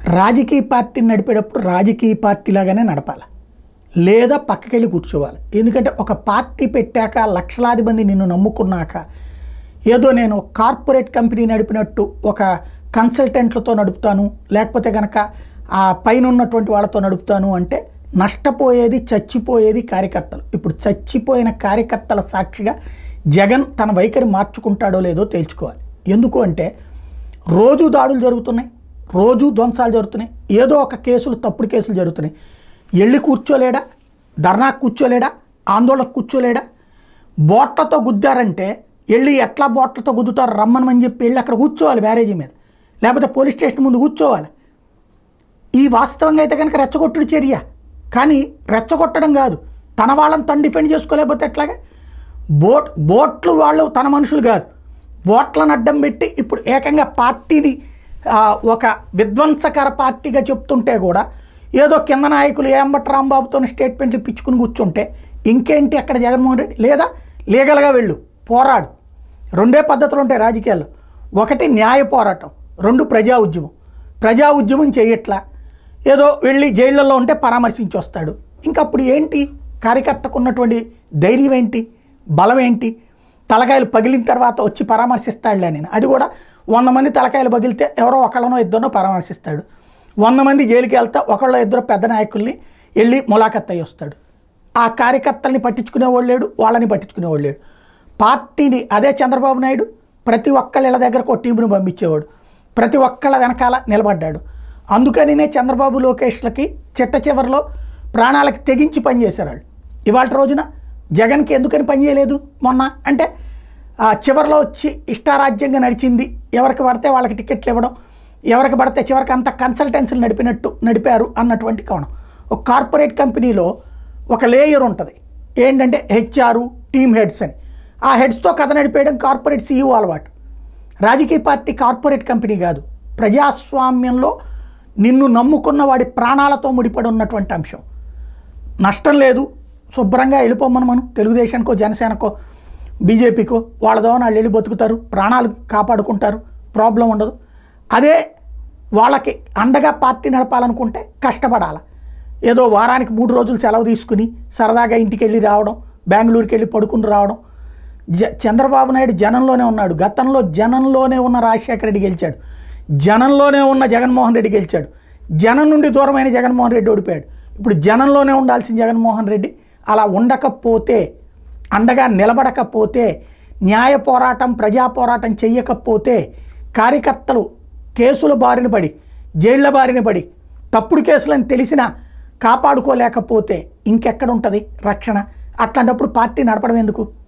రాజకీయ పార్టీని నడిపేటప్పుడు రాజకీయ పార్టీ లాగానే నడపాలి లేదా పక్కకెళ్ళి కూర్చోవాలి ఎందుకంటే ఒక పార్టీ పెట్టాక లక్షలాది మంది నిన్ను నమ్ముకున్నాక ఏదో నేను కార్పొరేట్ కంపెనీ నడిపినట్టు ఒక కన్సల్టెంట్లతో నడుపుతాను లేకపోతే కనుక ఆ పైన ఉన్నటువంటి వాళ్ళతో నడుపుతాను అంటే నష్టపోయేది చచ్చిపోయేది కార్యకర్తలు ఇప్పుడు చచ్చిపోయిన కార్యకర్తల సాక్షిగా జగన్ తన వైఖరి మార్చుకుంటాడో లేదో తేల్చుకోవాలి ఎందుకు అంటే రోజు దాడులు జరుగుతున్నాయి రోజు ధ్వంసాలు జరుగుతున్నాయి ఏదో ఒక కేసులు తప్పుడు కేసులు జరుగుతున్నాయి వెళ్ళి కూర్చోలేడా ధర్నా కూర్చోలేడా ఆందోళన కూర్చోలేడా బోట్లతో గుద్దారంటే వెళ్ళి ఎట్లా బోట్లతో గుద్దుతారు రమ్మనమని చెప్పి వెళ్ళి అక్కడ కూర్చోవాలి బ్యారేజీ మీద లేకపోతే పోలీస్ స్టేషన్ ముందు కూర్చోవాలి ఈ వాస్తవంగా అయితే కనుక రెచ్చగొట్టుడు చర్య కానీ రెచ్చగొట్టడం కాదు తన వాళ్ళని తను డిఫెండ్ చేసుకోలేకపోతే ఎట్లాగా బోట్ బోట్లు వాళ్ళు తన మనుషులు కాదు బోట్లను అడ్డం పెట్టి ఇప్పుడు ఏకంగా పార్టీని ఆ, ఒక విధ్వంసకర పార్టీగా చెప్తుంటే కూడా ఏదో కింద నాయకులు ఏంబట్ రాంబాబుతో స్టేట్మెంట్లు ఇప్పించుకుని కూర్చుంటే ఇంకేంటి అక్కడ జగన్మోహన్ రెడ్డి లేదా లీగల్గా వెళ్ళు పోరాడు రెండే పద్ధతులు ఉంటాయి రాజకీయాల్లో ఒకటి న్యాయ పోరాటం రెండు ప్రజా ఉద్యమం ప్రజా ఉద్యమం చేయట్లా ఏదో వెళ్ళి జైళ్ళల్లో ఉంటే పరామర్శించి వస్తాడు ఇంకా అప్పుడు ఏంటి కార్యకర్తకు ఉన్నటువంటి ధైర్యం ఏంటి బలం ఏంటి తలకాయలు పగిలిన తర్వాత వచ్చి పరామర్శిస్తాడులే నేను అది కూడా వంద మంది తలకాయలు పగిలితే ఎవరో ఒకళ్ళనో ఇద్దరినో పరామర్శిస్తాడు వంద మంది జైలుకి వెళ్తే ఒకళ్ళో ఇద్దరు పెద్ద నాయకుల్ని వెళ్ళి ములాఖత్ అయ్యి వస్తాడు ఆ కార్యకర్తల్ని పట్టించుకునేవాడు లేడు వాళ్ళని పట్టించుకునేవాడు లేడు పార్టీని అదే చంద్రబాబు నాయుడు ప్రతి ఒక్కళ్ళ ఇళ్ళ దగ్గరకు ఒక టీమును పంపించేవాడు ప్రతి ఒక్కళ్ళ వెనకాల నిలబడ్డాడు అందుకనినే చంద్రబాబు లోకేష్లకి చిట్ట చివరిలో ప్రాణాలకి తెగించి పనిచేశారు వాళ్ళు ఇవాళ రోజున జగన్కి ఎందుకని పనిచేయలేదు మొన్న అంటే ఆ చివరిలో వచ్చి ఇష్టారాజ్యంగా నడిచింది ఎవరికి పడితే వాళ్ళకి టికెట్లు ఇవ్వడం ఎవరికి పడితే చివరికి అంత కన్సల్టెన్సీలు నడిపినట్టు నడిపారు అన్నటువంటి కోణం ఒక కార్పొరేట్ కంపెనీలో ఒక లేయర్ ఉంటుంది ఏంటంటే హెచ్ఆర్ టీమ్ హెడ్స్ అని ఆ హెడ్స్తో కథ నడిపేయడం కార్పొరేట్ సీఈఓ అలవాటు రాజకీయ పార్టీ కార్పొరేట్ కంపెనీ కాదు ప్రజాస్వామ్యంలో నిన్ను నమ్ముకున్న వాడి ప్రాణాలతో ముడిపడి ఉన్నటువంటి అంశం నష్టం లేదు శుభ్రంగా వెళ్ళిపోమని మనం తెలుగుదేశానికో జనసేనకో బీజేపీకో వాళ్ళ ద్వారా వాళ్ళు వెళ్ళి బతుకుతారు ప్రాణాలు కాపాడుకుంటారు ప్రాబ్లం ఉండదు అదే వాళ్ళకి అండగా పార్టీ నడపాలనుకుంటే కష్టపడాలి ఏదో వారానికి మూడు రోజులు సెలవు తీసుకుని సరదాగా ఇంటికి వెళ్ళి రావడం బెంగళూరుకి వెళ్ళి పడుకుని రావడం జ చంద్రబాబు నాయుడు జనంలోనే ఉన్నాడు గతంలో జనంలోనే ఉన్న రాజశేఖర రెడ్డి గెలిచాడు జనంలోనే ఉన్న జగన్మోహన్ రెడ్డి గెలిచాడు జనం నుండి దూరమైన జగన్మోహన్ రెడ్డి ఓడిపోయాడు ఇప్పుడు జనంలోనే ఉండాల్సిన జగన్మోహన్ రెడ్డి అలా ఉండకపోతే అండగా నిలబడకపోతే న్యాయ పోరాటం ప్రజా పోరాటం చెయ్యకపోతే కార్యకర్తలు కేసుల బారిన పడి జైళ్ల బారిన పడి తప్పుడు కేసులని తెలిసినా కాపాడుకోలేకపోతే ఇంకెక్కడ ఉంటుంది రక్షణ అట్లాంటప్పుడు పార్టీ నడపడం ఎందుకు